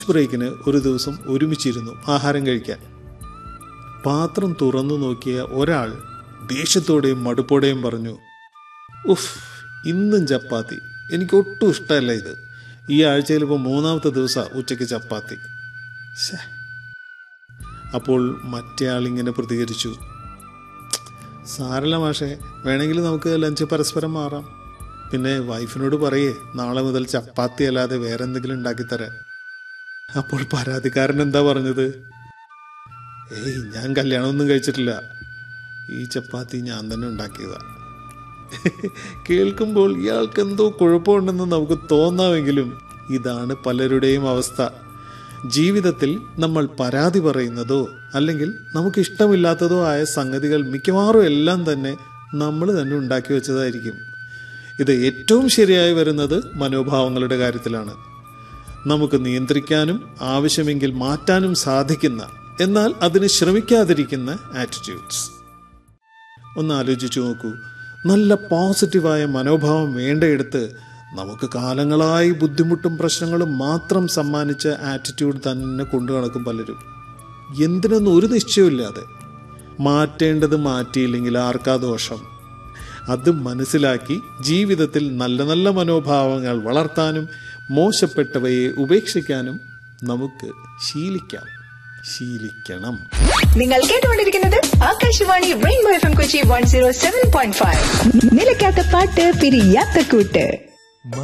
ബ്രേക്കിന് ഒരു ദിവസം ഒരുമിച്ചിരുന്നു ആഹാരം കഴിക്കാൻ പാത്രം തുറന്നു നോക്കിയ ഒരാൾ ദേഷ്യത്തോടെയും മടുപ്പോടെയും പറഞ്ഞു ഉഫ് ഇന്നും ചപ്പാത്തി എനിക്ക് ഒട്ടും ഇഷ്ടമല്ല ഇത് ഈ ആഴ്ചയിൽ ഇപ്പോൾ മൂന്നാമത്തെ ദിവസമാണ് ഉച്ചയ്ക്ക് ചപ്പാത്തി ശ്ശേ. അപ്പോൾ മറ്റേ ആളിങ്ങനെ പ്രതികരിച്ചു സാരല്ല മാഷേ വേണമെങ്കിൽ നമുക്ക് ലഞ്ച് പരസ്പരം മാറാം പിന്നെ വൈഫിനോട് പറയേ നാളെ മുതൽ ചപ്പാത്തി അല്ലാതെ വേറെ എന്തെങ്കിലും ഉണ്ടാക്കിത്തരാൻ അപ്പോൾ പരാതിക്കാരൻ എന്താ പറഞ്ഞത് ഏയ് ഞാൻ കല്യാണമൊന്നും കഴിച്ചിട്ടില്ല ഈ ചപ്പാത്തി ഞാൻ തന്നെ ഉണ്ടാക്കിയതാ കേൾക്കുമ്പോൾ ഇയാൾക്ക് എന്തോ കുഴപ്പമുണ്ടെന്ന് നമുക്ക് തോന്നാമെങ്കിലും ഇതാണ് പലരുടെയും അവസ്ഥ ജീവിതത്തിൽ നമ്മൾ പരാതി പറയുന്നതോ അല്ലെങ്കിൽ നമുക്ക് ഇഷ്ടമില്ലാത്തതോ ആയ സംഗതികൾ മിക്കവാറും എല്ലാം തന്നെ നമ്മൾ തന്നെ ഉണ്ടാക്കി വെച്ചതായിരിക്കും ഇത് ഏറ്റവും ശരിയായി വരുന്നത് മനോഭാവങ്ങളുടെ കാര്യത്തിലാണ് നമുക്ക് നിയന്ത്രിക്കാനും ആവശ്യമെങ്കിൽ മാറ്റാനും സാധിക്കുന്ന എന്നാൽ അതിന് ശ്രമിക്കാതിരിക്കുന്ന ആറ്റിറ്റ്യൂഡ്സ് ഒന്ന് ആലോചിച്ചു നോക്കൂ നല്ല പോസിറ്റീവായ മനോഭാവം വേണ്ടയെടുത്ത് നമുക്ക് കാലങ്ങളായി ബുദ്ധിമുട്ടും പ്രശ്നങ്ങളും മാത്രം സമ്മാനിച്ച ആറ്റിറ്റ്യൂഡ് തന്നെ കൊണ്ടു നടക്കും പലരും എന്തിനൊന്നും ഒരു നിശ്ചയമില്ലാതെ മാറ്റേണ്ടത് മാറ്റിയില്ലെങ്കിൽ ആർക്കാ ദോഷം അത് മനസ്സിലാക്കി ജീവിതത്തിൽ നല്ല നല്ല മനോഭാവങ്ങൾ വളർത്താനും മോശപ്പെട്ടവയെ ഉപേക്ഷിക്കാനും നമുക്ക് ശീലിക്കാം ശീലിക്കണം നിങ്ങൾ കേട്ടുകൊണ്ടിരിക്കുന്നത് Akashvani rainbow F M Kochi one zero seven point five നിലയ്ക്കാത്ത പാട്ട് പിരിയാത്ത കൂട്ട്